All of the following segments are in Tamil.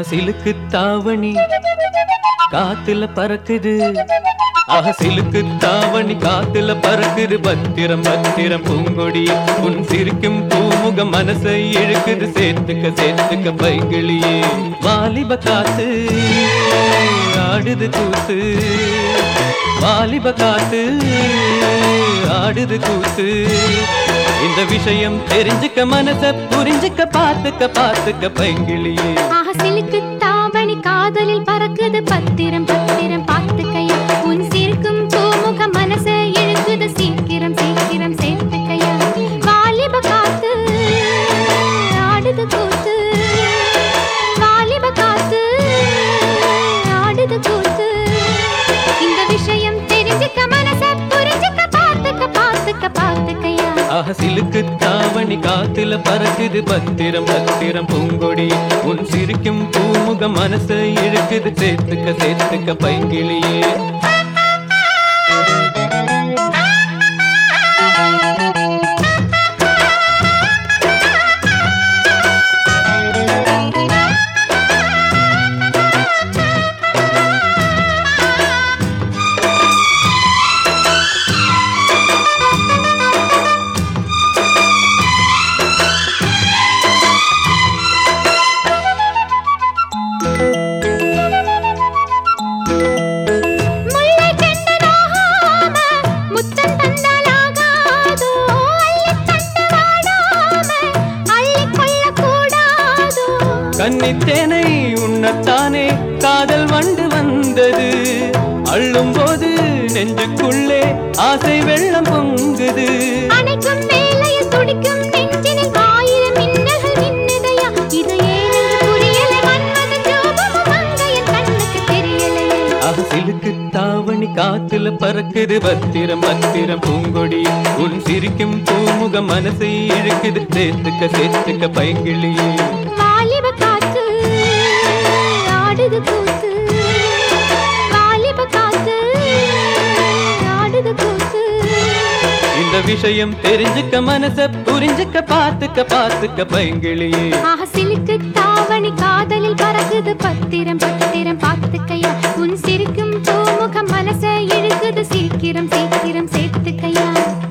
சிலுக்கு தாவணி காத்துல பறக்குது ஆக சிலுக்கு தாவணி காத்துல பறக்குது பத்திரம் பத்திரம் பூங்கொடி உன் சிரிக்கும் பூமுகம் மனசை இழுக்குது சேர்த்துக்க சேர்த்துக்க பைகிளியே வாலிப காத்து ஆடுது கூத்து வாலிப காத்து ஆடுது கூத்து இந்த விஷயம் தெரிஞ்சுக்க மனச புரிஞ்சுக்க பார்த்துக்க பார்த்துக்க பைங்கிளியே ஆஹா சிலுக்கு தாவணி காதலில் பறக்குது பத்திரம் பத்திரம் பார்த்துக்கையா உன் சிரிக்கும் பூமுக மனச இழுக்குது சீக்கிரம் சீக்கிரம் சேர்த்துக்கையா வாலிப காத்து ஆடுது கூத்து வாலிப காத்து ஆடுது கூத்து இந்த விஷயம் தெரிஞ்சுக்க மனச புரிஞ்சுக்க பார்த்துக்க பார்த்துக்க பார்த்துக்கையா ஆக சிலுக்கு தாவணி காத்துல பறக்குது பத்திரம் பத்திரம் பூங்கொடி உன் சிரிக்கும் பூமுகம் மனசை இழுக்குது சேர்த்துக்க சேர்த்துக்க பைங்கிளியே முல்லை கண்டதாகாம முத்தம் தந்தாலாகாதோ அள்ளித் தந்து வாடாம அள்ளிக் கொள்ளக்கூடாதோ கன்னித்தேனை உண்ணத்தானே காதல் வண்டு வந்தது அள்ளும் போது நெஞ்சுக்குள்ளே ஆசை வெள்ளம் பொங்குது அணைக்கும் வேளையில் துடிக்கும் நெஞ்சினில் ஆயிரம் மின்னல்கள் மின்னுதையா இது ஏனென்று புரியலை மன்மத ஜோபமும் மங்கையன் கண்ணுக்கு தெரியலையே ஆக சிலுக்கு தாவணி காத்துல பறக்குது பத்திரம் பத்திரம் பூங்கொடி உன் சிரிக்கும் பூமுகம் மனசை இழுக்குது சேர்த்துக்க சேர்த்துக்க பைங்கிளியே வாலிப காத்து ஆடுது கூத்து வாலிப காத்து ஆடுது கூத்து இந்த விஷயம் தெரிஞ்சுக்க மனச புரிஞ்சுக்க பார்த்துக்க பார்த்துக்க பைங்கிளியே ஆஹா சிலுக்கு தாவணி காதலில் பறக்குது பத்திரம் பத்திரம் பார்த்துக்கையா உன் சிரிக்கும் பூமுகம் மனச இழுக்குது சீக்கிரம் சீக்கிரம் சேர்த்துக்கையா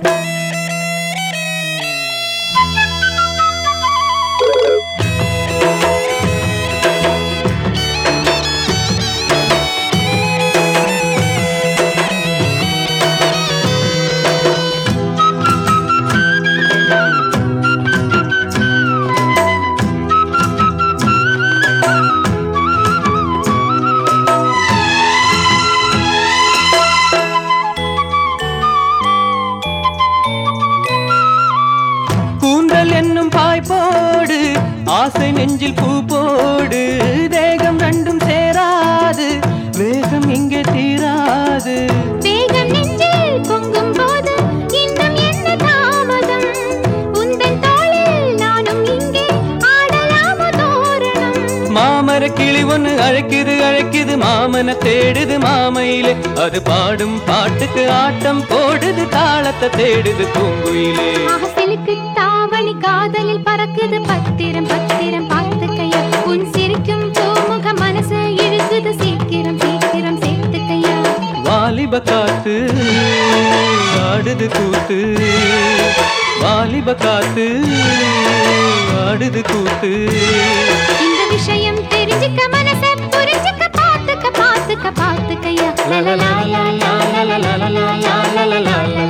கூந்தல் என்னும் பாய் போடு ஆசை நெஞ்சில் பூ போடு தேகம் ரெண்டும் சேராது வேகம் இங்கே தீராது வேகம் நெஞ்சில் பொங்கும் போது இன்னும் என்ன தாமதம் உந்தன் தோளில் நானும் இங்கே ஆடலாமோ தோரணம் மாமர கிளி ஒண்ணு அழைக்குது அழைக்குது மாமன தேடுது மாமையிலே அது பாடும் பாட்டுக்கு ஆட்டம் போடுது தாளத்தை தேடுது பூங்குயிலே அகசிலுக்கு தாவணி காதலில் பறக்குது பத்திரம் பத்திரம் பார்த்துக்கையா உன் சிரிக்கும் பூமுக மனசு இழுக்குது சீக்கிரம் சீக்கிரம் சேர்த்துக்கையா வாலிப காத்து ஆடுது கூத்து வாலிப காத்து ஆடுது கூத்து இந்த விஷயம் தெரிஞ்சுக்க மனச புரிஞ்சுக்க பார்த்துக்க பார்த்துக்க பார்த்துக்கையா லா லா லா லா லா லா லா லா லா லா லா லா லா லா